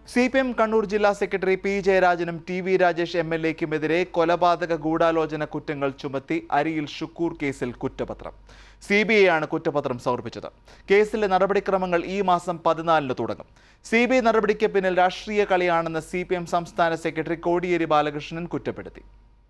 C P M Kannur ജില്ലാ secretary P ജയരാജനും T V Rajesh M L എക്കുമെതിരെ കൊലപാതക ഗൂഢാലോചന കുറ്റങ്ങൾ ചുമത്തി അരിയിൽ ഷുക്കൂർ കേസിൽ കുറ്റപത്രം സി ബി ഐ ആണ് കുറ്റപത്രം സമർപ്പിച്ചത് കേസിലെ നടപടിക്രമങ്ങൾ ഈ മാസം പതിനാലിന് തുടങ്ങും സി ബി ഐ നടപടിക്ക് പിന്നിൽ രാഷ്ട്രീയ കളിയാണെന്ന് സി പി എം സംസ്ഥാന സെക്രട്ടറി കോടിയേരി ബാലകൃഷ്ണൻ കുറ്റപ്പെടുത്തി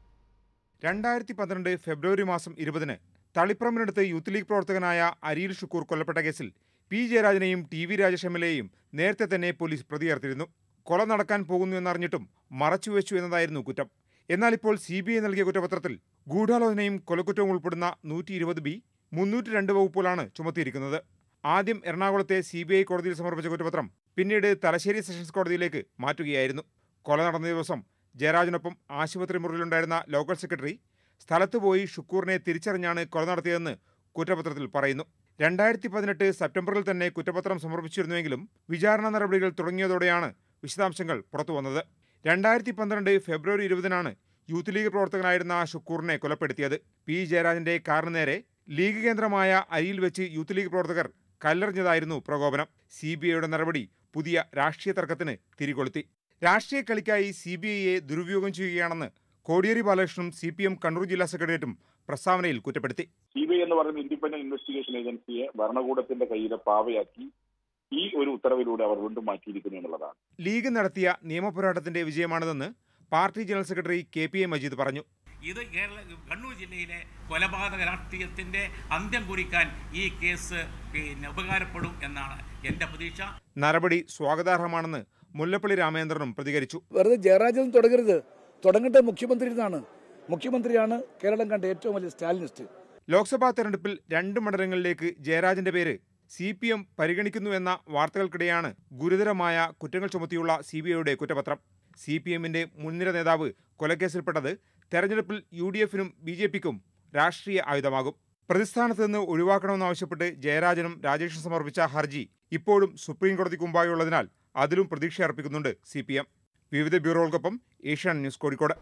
രണ്ടായിരത്തി പന്ത്രണ്ട് ഫെബ്രുവരി മാസം ഇരുപതിന് തളിപ്പറമ്പിനടുത്ത് യൂത്ത് ലീഗ് പ്രവർത്തകനായ അരിയിൽ ഷുക്കൂർ കൊല്ലപ്പെട്ട കേസിൽ പി ജയരാജനെയും T V Rajesh M L എയും നേരത്തെ തന്നെ പോലീസ് പ്രതി ചേർത്തിരുന്നു കൊല നടക്കാൻ പോകുന്നു എന്നറിഞ്ഞിട്ടും മറച്ചുവെച്ചു എന്നതായിരുന്നു കുറ്റം എന്നാൽ ഇപ്പോൾ സി ബി ഐ നൽകിയ കുറ്റപത്രത്തിൽ ഗൂഢാലോചനയും കൊലക്കുറ്റവും ഉൾപ്പെടുന്ന നൂറ്റി ഇരുപത് ബി മുന്നൂറ്റി രണ്ട് വകുപ്പുകളാണ് ചുമത്തിയിരിക്കുന്നത് ആദ്യം എറണാകുളത്തെ സി ബി ഐ കോടതിയിൽ സമർപ്പിച്ച കുറ്റപത്രം പിന്നീട് തലശ്ശേരി സെഷൻസ് കോടതിയിലേക്ക് മാറ്റുകയായിരുന്നു കൊല നടന്ന ദിവസം ജയരാജനൊപ്പം ആശുപത്രി മുറിയിലുണ്ടായിരുന്ന ലോക്കൽ സെക്രട്ടറി സ്ഥലത്ത് പോയി ഷുക്കൂറിനെ തിരിച്ചറിഞ്ഞാണ് കൊല നടത്തിയതെന്ന് കുറ്റപത്രത്തിൽ പറയുന്നു രണ്ടായിരത്തി പതിനെട്ട് സെപ്റ്റംബറിൽ തന്നെ കുറ്റപത്രം സമർപ്പിച്ചിരുന്നുവെങ്കിലും വിചാരണ നടപടികൾ തുടങ്ങിയതോടെയാണ് വിശദാംശങ്ങൾ പുറത്തുവന്നത് രണ്ടായിരത്തി പന്ത്രണ്ട് ഫെബ്രുവരി ഇരുപതിനാണ് യൂത്ത് ലീഗ് പ്രവർത്തകനായിരുന്ന ഷുക്കൂറിനെ കൊലപ്പെടുത്തിയത് പി ജയരാജന്റെ കാറിന് നേരെ ലീഗ് കേന്ദ്രമായ അരിയിൽ വെച്ച് യൂത്ത് ലീഗ് പ്രവർത്തകർ കല്ലെറിഞ്ഞതായിരുന്നു പ്രകോപനം സി ബി ഐയുടെ നടപടി പുതിയ രാഷ്ട്രീയ തർക്കത്തിന് തിരികൊളുത്തി രാഷ്ട്രീയ കളിക്കായി സി ബി ഐയെ ദുരുപയോഗം ചെയ്യുകയാണെന്ന് കോടിയേരി ബാലകൃഷ്ണനും സി പി എം കണ്ണൂർ ജില്ലാ സെക്രട്ടേറിയറ്റും പ്രസ്താവനയിൽ കുറ്റപ്പെടുത്തി സി ബി ഐ എന്ന് പറയുന്ന ഇൻഡിപെൻഡന്റ് ഇൻവെസ്റ്റിഗേഷൻ ഏജൻസിയെ ഭരണകൂടത്തിന്റെ കയ്യിലെ പാവയാക്കി ഈ ഒരു ഉത്തരവിലൂടെ അവർ വീണ്ടും മാറ്റിയിരിക്കുന്നു എന്നുള്ളതാണ് ലീഗ് നടത്തിയ നിയമപോരാട്ടത്തിന്റെ വിജയമാണിതെന്ന് party general secretary K P A Majeed പറഞ്ഞു ഇത് കേരള കണ്ണൂർ ജില്ലയിലെ കൊലപാതക രാഷ്ട്രീയത്തിന്റെ അന്ത്യം കുറിക്കാൻ ഈ കേസ് പിന്നെ ഉപകാരപ്പെടും എന്നാണ് എൻ്റെ പ്രതീക്ഷ നടപടി സ്വാഗതാർഹമാണെന്ന് മുല്ലപ്പള്ളി രാമചന്ദ്രനും പ്രതികരിച്ചു വെറുതെ ജയരാജൻ തുടങ്ങരുത് തുടങ്ങേണ്ടത് മുഖ്യമന്ത്രി എന്നാണ് മുഖ്യമന്ത്രിയാണ് കേരളം കണ്ട ഏറ്റവും വലിയ സ്റ്റാലിനിസ്റ്റ് ലോക്സഭാ തെരഞ്ഞെടുപ്പിൽ രണ്ട് മണ്ഡലങ്ങളിലേക്ക് ജയരാജന്റെ പേര് സി പി എം പരിഗണിക്കുന്നുവെന്ന വാർത്തകൾക്കിടെയാണ് ഗുരുതരമായ കുറ്റങ്ങൾ ചുമത്തിയുള്ള സി ബി ഐയുടെ കുറ്റപത്രം സി പി എമ്മിന്റെ മുൻനിര നേതാവ് കൊലക്കേസിൽപ്പെട്ടത് തെരഞ്ഞെടുപ്പിൽ യു ഡി എഫിനും ബി ജെ പിക്കും രാഷ്ട്രീയ ആയുധമാകും പ്രതിസ്ഥാനത്ത് നിന്ന് ഒഴിവാക്കണമെന്നാവശ്യപ്പെട്ട് ജയരാജനും രാജേഷും സമർപ്പിച്ച ഹർജി ഇപ്പോഴും സുപ്രീം കോടതിക്ക് മുമ്പായുള്ളതിനാൽ അതിലും പ്രതീക്ഷ അർപ്പിക്കുന്നുണ്ട് സി പി എം വിവിധ ബ്യൂറോകൾക്കൊപ്പം ഏഷ്യാൻ ന്യൂസ് കോഴിക്കോട്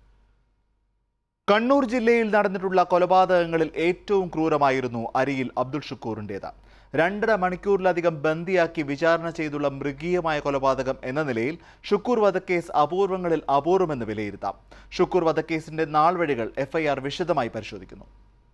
കണ്ണൂർ ജില്ലയിൽ നടന്നിട്ടുള്ള കൊലപാതകങ്ങളിൽ ഏറ്റവും ക്രൂരമായിരുന്നു അരിയിൽ അബ്ദുൾ ഷുക്കൂറിൻ്റേത് രണ്ടര മണിക്കൂറിലധികം ബന്ദിയാക്കി വിചാരണ ചെയ്തുള്ള മൃഗീയമായ കൊലപാതകം എന്ന നിലയിൽ ഷുക്കൂർ വധക്കേസ് അപൂർവങ്ങളിൽ അപൂർവമെന്ന് വിലയിരുത്താം ഷുക്കൂർ വധക്കേസിന്റെ നാൾവഴികൾ എഫ്ഐആർ വിശദമായി പരിശോധിക്കുന്നു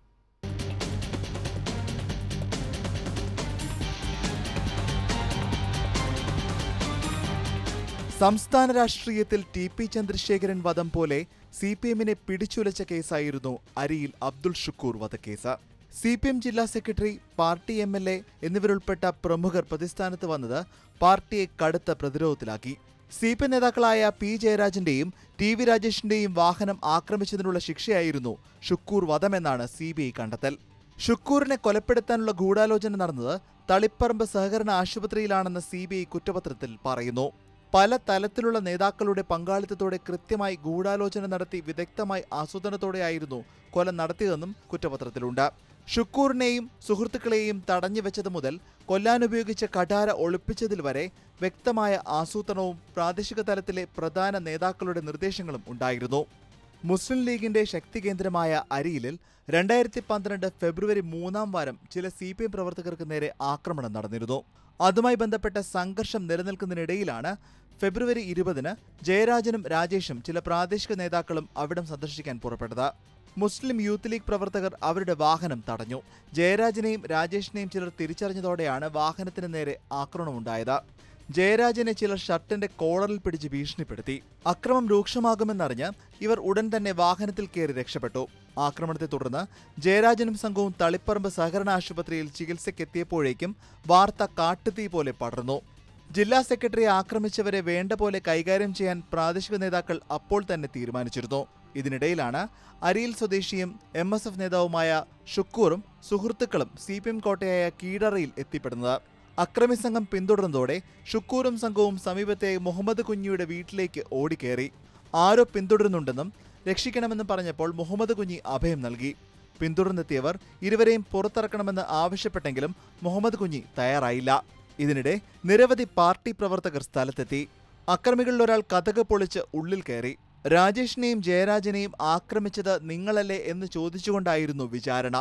സംസ്ഥാന രാഷ്ട്രീയത്തിൽ ടി പി ചന്ദ്രശേഖരൻ വധം പോലെ സി പി എമ്മിനെ പിടിച്ചുലച്ച കേസായിരുന്നു അരിയിൽ അബ്ദുൾ ഷുക്കൂർ വധക്കേസ് സി പി എം ജില്ലാ secretary party M L A എന്നിവരുൾപ്പെട്ട പ്രമുഖർ പ്രതിസ്ഥാനത്ത് വന്നത് പാർട്ടിയെ കടുത്ത പ്രതിരോധത്തിലാക്കി സി പി എം നേതാക്കളായ പി ജയരാജന്റെയും ടി വി രാജേഷിന്റെയും വാഹനം ആക്രമിച്ചതിനുള്ള ശിക്ഷയായിരുന്നു ഷുക്കൂർ വധമെന്നാണ് സി ബി ഐ കണ്ടെത്തൽ ഷുക്കൂറിനെ കൊലപ്പെടുത്താനുള്ള ഗൂഢാലോചന നടന്നത് തളിപ്പറമ്പ് സഹകരണ ആശുപത്രിയിലാണെന്ന് സി ബി ഐ കുറ്റപത്രത്തിൽ പറയുന്നു പല തലത്തിലുള്ള നേതാക്കളുടെ പങ്കാളിത്തത്തോടെ കൃത്യമായി ഗൂഢാലോചന നടത്തി വിദഗ്ധമായി ആസൂത്രണത്തോടെയായിരുന്നു കൊല നടത്തിയതെന്നും കുറ്റപത്രത്തിലുണ്ട് ഷുക്കൂറിനെയും സുഹൃത്തുക്കളെയും തടഞ്ഞു വെച്ചത് മുതൽ കൊല്ലാനുപയോഗിച്ച കഠാര ഒളിപ്പിച്ചതിൽ വരെ വ്യക്തമായ ആസൂത്രണവും പ്രാദേശിക തലത്തിലെ പ്രധാന നേതാക്കളുടെ നിർദ്ദേശങ്ങളും ഉണ്ടായിരുന്നു മുസ്ലിം ലീഗിന്റെ ശക്തി കേന്ദ്രമായ അരിയിലിൽ രണ്ടായിരത്തി പന്ത്രണ്ട് ഫെബ്രുവരി മൂന്നാം വാരം ചില സി പി എം പ്രവർത്തകർക്ക് നേരെ ആക്രമണം നടന്നിരുന്നു അതുമായി ബന്ധപ്പെട്ട സംഘർഷം നിലനിൽക്കുന്നതിനിടയിലാണ് ഫെബ്രുവരി ഇരുപതിന് ജയരാജനും രാജേഷും ചില പ്രാദേശിക നേതാക്കളും അവിടം സന്ദർശിക്കാൻ പുറപ്പെട്ടത് മുസ്ലിം യൂത്ത് ലീഗ് പ്രവർത്തകർ അവരുടെ വാഹനം തടഞ്ഞു ജയരാജനെയും രാജേഷിനെയും ചിലർ തിരിച്ചറിഞ്ഞതോടെയാണ് വാഹനത്തിന് നേരെ ആക്രമണമുണ്ടായത് ജയരാജനെ ചിലർ ഷർട്ടിന്റെ കോളറിൽ പിടിച്ച് ഭീഷണിപ്പെടുത്തി അക്രമം രൂക്ഷമാകുമെന്നറിഞ്ഞ് ഇവർ ഉടൻ തന്നെ വാഹനത്തിൽ കയറി രക്ഷപ്പെട്ടു ആക്രമണത്തെ തുടർന്ന് ജയരാജനും സംഘവും തളിപ്പറമ്പ് സഹകരണ ആശുപത്രിയിൽ ചികിത്സയ്ക്കെത്തിയപ്പോഴേക്കും വാർത്ത കാട്ടുതീ പോലെ പടർന്നു ജില്ലാ സെക്രട്ടറിയെ ആക്രമിച്ചവരെ വേണ്ട പോലെ കൈകാര്യം ചെയ്യാൻ പ്രാദേശിക നേതാക്കൾ അപ്പോൾ തന്നെ തീരുമാനിച്ചിരുന്നു ഇതിനിടയിലാണ് അരിയിൽ സ്വദേശിയും എം എസ് എഫ് നേതാവുമായ ഷുക്കൂറും സുഹൃത്തുക്കളും സി പി എം കോട്ടയായ കീഴറയിൽ എത്തിപ്പെടുന്നത് അക്രമി സംഘം പിന്തുടർന്നതോടെ ഷുക്കൂറും സംഘവും സമീപത്തെ മുഹമ്മദ് കുഞ്ഞിയുടെ വീട്ടിലേക്ക് ഓടിക്കേറി ആരോ പിന്തുടരുന്നുണ്ടെന്നും രക്ഷിക്കണമെന്നും പറഞ്ഞപ്പോൾ മുഹമ്മദ് കുഞ്ഞി അഭയം നൽകി പിന്തുടർന്നെത്തിയവർ ഇരുവരെയും പുറത്തിറക്കണമെന്ന് ആവശ്യപ്പെട്ടെങ്കിലും മുഹമ്മദ് കുഞ്ഞി തയ്യാറായില്ല ഇതിനിടെ നിരവധി പാർട്ടി പ്രവർത്തകർ സ്ഥലത്തെത്തി അക്രമികളിൽ ഒരാൾ കഥക് പൊളിച്ച് ഉള്ളിൽ കയറി രാജേഷിനെയും ജയരാജനെയും ആക്രമിച്ചത് നിങ്ങളല്ലേ എന്ന് ചോദിച്ചുകൊണ്ടായിരുന്നു വിചാരണ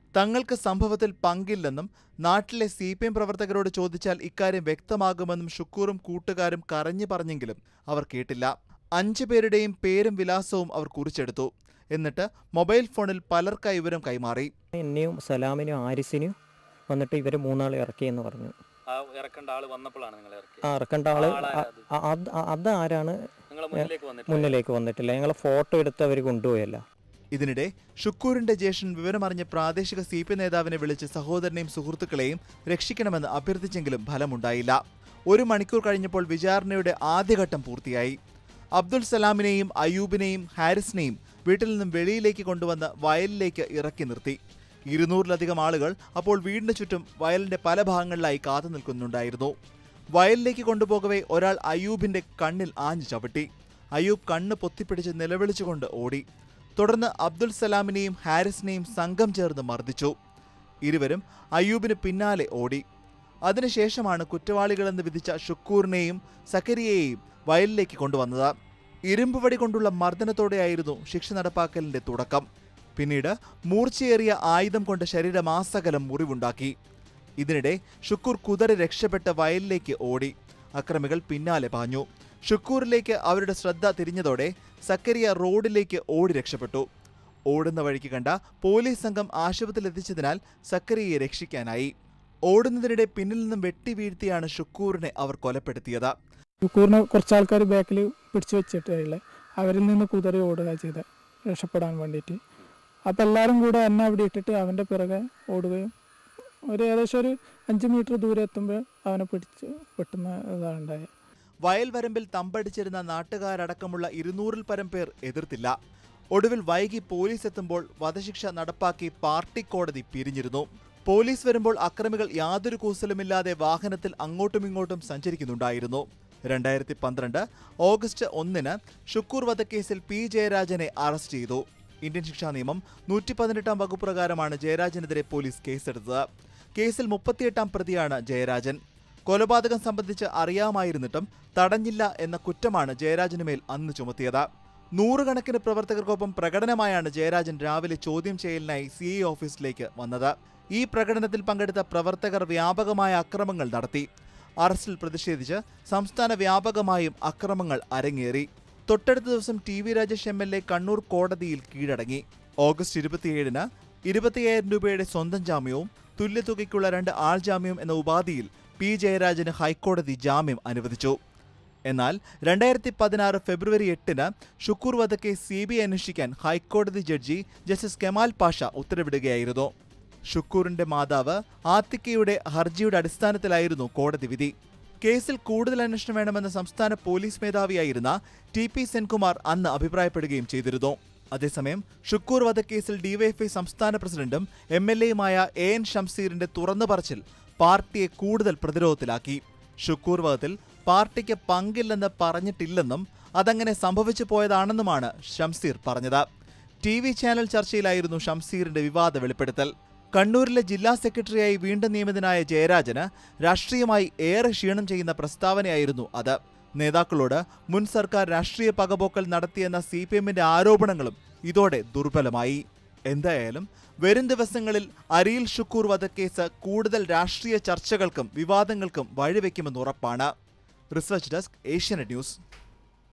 തങ്ങൾക്ക് സംഭവത്തിൽ പങ്കില്ലെന്നും നാട്ടിലെ സി പി എം പ്രവർത്തകരോട് ചോദിച്ചാൽ ഇക്കാര്യം വ്യക്തമാകുമെന്നും ഷുക്കൂറും കൂട്ടുകാരും കരഞ്ഞു പറഞ്ഞെങ്കിലും അവർ കേട്ടില്ല അഞ്ചു പേരുടെയും പേരും വിലാസവും അവർ കുറിച്ചെടുത്തു എന്നിട്ട് മൊബൈൽ ഫോണിൽ പലർക്കായി വിവരം കൈമാറി എന്നെയും സലാമിനും ആരിസിനും വന്നിട്ട് ഇവർ മൂന്നാൾ ഇറക്കിയെന്ന് പറഞ്ഞു ആ ഇറക്കേണ്ട ആള് വന്നപ്പോഴാണ് നിങ്ങൾ ഇറക്കിയത് ആ ഇറക്കേണ്ട ആള് ആളാരാ അ- അ- അത് അത് ആരാണ് നിങ്ങൾ മുന്നിലേക്ക് വന്നിട്ട് മുന്നിലേക്ക് വന്നിട്ടില്ല ഞങ്ങളെ ഫോട്ടോ എടുത്ത് അവർ കൊണ്ടുപോയല്ല ഇതിനിടെ ഷുക്കൂറിന്റെ ജ്യേഷ്ഠൻ വിവരമറിഞ്ഞ പ്രാദേശിക സി പി നേതാവിനെ വിളിച്ച് സഹോദരനെയും സുഹൃത്തുക്കളെയും രക്ഷിക്കണമെന്ന് അഭ്യർത്ഥിച്ചെങ്കിലും ഫലമുണ്ടായില്ല ഒരു മണിക്കൂർ കഴിഞ്ഞപ്പോൾ വിചാരണയുടെ ആദ്യഘട്ടം പൂർത്തിയായി അബ്ദുൽ സലാമിനെയും അയൂബിനെയും ഹാരിസിനെയും വീട്ടിൽ നിന്നും വെളിയിലേക്ക് കൊണ്ടുവന്ന് വയലിലേക്ക് ഇറക്കി നിർത്തി ഇരുന്നൂറിലധികം ആളുകൾ അപ്പോൾ വീടിന് ചുറ്റും വയലിന്റെ പല ഭാഗങ്ങളിലായി കാത്തു നിൽക്കുന്നുണ്ടായിരുന്നു വയലിലേക്ക് കൊണ്ടുപോകവേ ഒരാൾ അയൂബിന്റെ കണ്ണിൽ ആഞ്ഞു ചവിട്ടി അയൂബ് കണ്ണ് പൊത്തിപ്പിടിച്ച് നിലവിളിച്ചുകൊണ്ട് ഓടി തുടർന്ന് അബ്ദുൽ സലാമിനെയും ഹാരിസിനെയും സംഘം ചേർന്ന് മർദ്ദിച്ചു ഇരുവരും അയ്യൂബിന് പിന്നാലെ ഓടി അതിനുശേഷമാണ് കുറ്റവാളികളെന്ന് വിധിച്ച ഷുക്കൂറിനെയും സക്കരിയെയും വയലിലേക്ക് കൊണ്ടുവന്നത് ഇരുമ്പുവടി കൊണ്ടുള്ള മർദ്ദനത്തോടെയായിരുന്നു ശിക്ഷ നടപ്പാക്കലിന്റെ തുടക്കം പിന്നീട് മൂർച്ചയേറിയ ആയുധം കൊണ്ട് ശരീരമാസകലം മുറിവുണ്ടാക്കി ഇതിനിടെ ഷുക്കൂർ കുതറി രക്ഷപ്പെട്ട് വയലിലേക്ക് ഓടി അക്രമികൾ പിന്നാലെ പാഞ്ഞു ഷുക്കൂറിലേക്ക് അവരുടെ ശ്രദ്ധ തിരിഞ്ഞതോടെ സക്കരിയ റോഡിലേക്ക് ഓടി രക്ഷപ്പെട്ടു ഓടുന്ന വഴിക്ക് കണ്ട പോലീസ് സംഘം ആശുപത്രിയിലെത്തിച്ചതിനാൽ സക്കരിയയെ രക്ഷിക്കാനായി ഓടുന്നതിനിടെ പിന്നിൽ നിന്നും വെട്ടി വീഴ്ത്തിയാണ് ഷുക്കൂറിനെ അവർ കൊലപ്പെടുത്തിയത് ഷുക്കൂറിനെ കുറച്ച് ആൾക്കാർ ബാക്കിൽ പിടിച്ചു വെച്ചിട്ടുള്ള അവരിൽ നിന്ന് കുതിറി ഓടുക ചെയ്ത രക്ഷപ്പെടാൻ വേണ്ടിയിട്ട് അപ്പം എല്ലാവരും കൂടെ എന്നെ അവിടെ ഇട്ടിട്ട് അവൻ്റെ പിറകെ ഓടുകയും ഒരു ഏകദേശം ഒരു അഞ്ച് മീറ്റർ ദൂരെ എത്തുമ്പോൾ അവനെ പിടിച്ച് വെട്ടുന്ന ഇതാണ് ഉണ്ടായത് വയൽ വരമ്പിൽ തമ്പടിച്ചിരുന്ന നാട്ടുകാരടക്കമുള്ള ഇരുന്നൂറിൽ പരം പേർ എതിർത്തില്ല ഒടുവിൽ വൈകി പോലീസ് എത്തുമ്പോൾ വധശിക്ഷ നടപ്പാക്കി പാർട്ടി കോടതി പിരിഞ്ഞിരുന്നു പോലീസ് വരുമ്പോൾ അക്രമികൾ യാതൊരു കൂസലുമില്ലാതെ വാഹനത്തിൽ അങ്ങോട്ടും ഇങ്ങോട്ടും സഞ്ചരിക്കുന്നുണ്ടായിരുന്നു രണ്ടായിരത്തി പന്ത്രണ്ട് ഓഗസ്റ്റ് ഒന്നിന് ഷുക്കൂർ വധക്കേസിൽ പി ജയരാജനെ അറസ്റ്റ് ചെയ്തു ഇന്ത്യൻ ശിക്ഷാ നിയമം നൂറ്റി പതിനെട്ടാം വകുപ്പ് പ്രകാരമാണ് ജയരാജനെതിരെ പോലീസ് കേസെടുത്തത് കേസിൽ മുപ്പത്തിയെട്ടാം പ്രതിയാണ് ജയരാജൻ കൊലപാതകം സംബന്ധിച്ച് അറിയാമായിരുന്നിട്ടും തടഞ്ഞില്ല എന്ന കുറ്റമാണ് ജയരാജന് മേൽ അന്ന് ചുമത്തിയത് നൂറുകണക്കിന് പ്രവർത്തകർക്കൊപ്പം പ്രകടനമായാണ് ജയരാജൻ രാവിലെ ചോദ്യം ചെയ്യലിനായി സി ഐ ഓഫീസിലേക്ക് വന്നത് ഈ പ്രകടനത്തിൽ പങ്കെടുത്ത പ്രവർത്തകർ വ്യാപകമായ അക്രമങ്ങൾ നടത്തി അറസ്റ്റിൽ പ്രതിഷേധിച്ച് സംസ്ഥാന വ്യാപകമായും അക്രമങ്ങൾ അരങ്ങേറി തൊട്ടടുത്ത ദിവസം T V Rajesh M L A Kannur കോടതിയിൽ കീഴടങ്ങി ഓഗസ്റ്റ് ഇരുപത്തിയേഴിന് ഇരുപത്തിയ്യായിരം രൂപയുടെ സ്വന്തം ജാമ്യവും തുല്യതുകയ്ക്കുള്ള രണ്ട് ആൾ ജാമ്യം എന്ന ഉപാധിയിൽ പി ജയരാജന് ഹൈക്കോടതി ജാമ്യം അനുവദിച്ചു എന്നാൽ രണ്ടായിരത്തി പതിനാറ് ഫെബ്രുവരി എട്ടിന് ഷുക്കൂർ വധക്കേസ് സി ബി ഐ അന്വേഷിക്കാൻ ഹൈക്കോടതി ജഡ്ജി ജസ്റ്റിസ് കെമാൽ പാഷ ഉത്തരവിടുകയായിരുന്നു ഷുക്കൂറിന്റെ മാതാവ് ആത്തിക്കയുടെ ഹർജിയുടെ അടിസ്ഥാനത്തിലായിരുന്നു കോടതി വിധി കേസിൽ കൂടുതൽ അന്വേഷണം വേണമെന്ന സംസ്ഥാന പോലീസ് മേധാവിയായിരുന്ന ടി പി സെൻകുമാർ അന്ന് അഭിപ്രായപ്പെടുകയും ചെയ്തിരുന്നു അതേസമയം ഷുക്കൂർ വധക്കേസിൽ ഡിവൈഎഫ്ഐ സംസ്ഥാന പ്രസിഡന്റും എം എൽ എയുമായ എ എൻ ഷംസീറിന്റെ തുറന്നു പറച്ചിൽ പാർട്ടിയെ കൂടുതൽ പ്രതിരോധത്തിലാക്കി ഷുക്കൂർ വധത്തിൽ പാർട്ടിക്ക് പങ്കില്ലെന്ന് പറഞ്ഞിട്ടില്ലെന്നും അതങ്ങനെ സംഭവിച്ചു പോയതാണെന്നുമാണ് ഷംസീർ പറഞ്ഞത് ടി വി ചാനൽ ചർച്ചയിലായിരുന്നു ഷംസീറിന്റെ വിവാദ വെളിപ്പെടുത്തൽ കണ്ണൂരിലെ ജില്ലാ സെക്രട്ടറിയായി വീണ്ടും നിയമിതനായ ജയരാജന് രാഷ്ട്രീയമായി ഏറെ ക്ഷീണം ചെയ്യുന്ന പ്രസ്താവനയായിരുന്നു അത് നേതാക്കളോട് മുൻ സർക്കാർ രാഷ്ട്രീയ പകപോക്കൽ നടത്തിയെന്ന സി പി എമ്മിന്റെ ആരോപണങ്ങളും ഇതോടെ ദുർബലമായി എന്തായാലും വരും ദിവസങ്ങളിൽ അരിയിൽ ഷുക്കൂർ വധക്കേസ് കൂടുതൽ രാഷ്ട്രീയ ചർച്ചകൾക്കും വിവാദങ്ങൾക്കും വഴിവെക്കുമെന്ന് ഉറപ്പാണ് റിസർച്ച് ഡെസ്ക് ഏഷ്യാനെറ്റ് ന്യൂസ്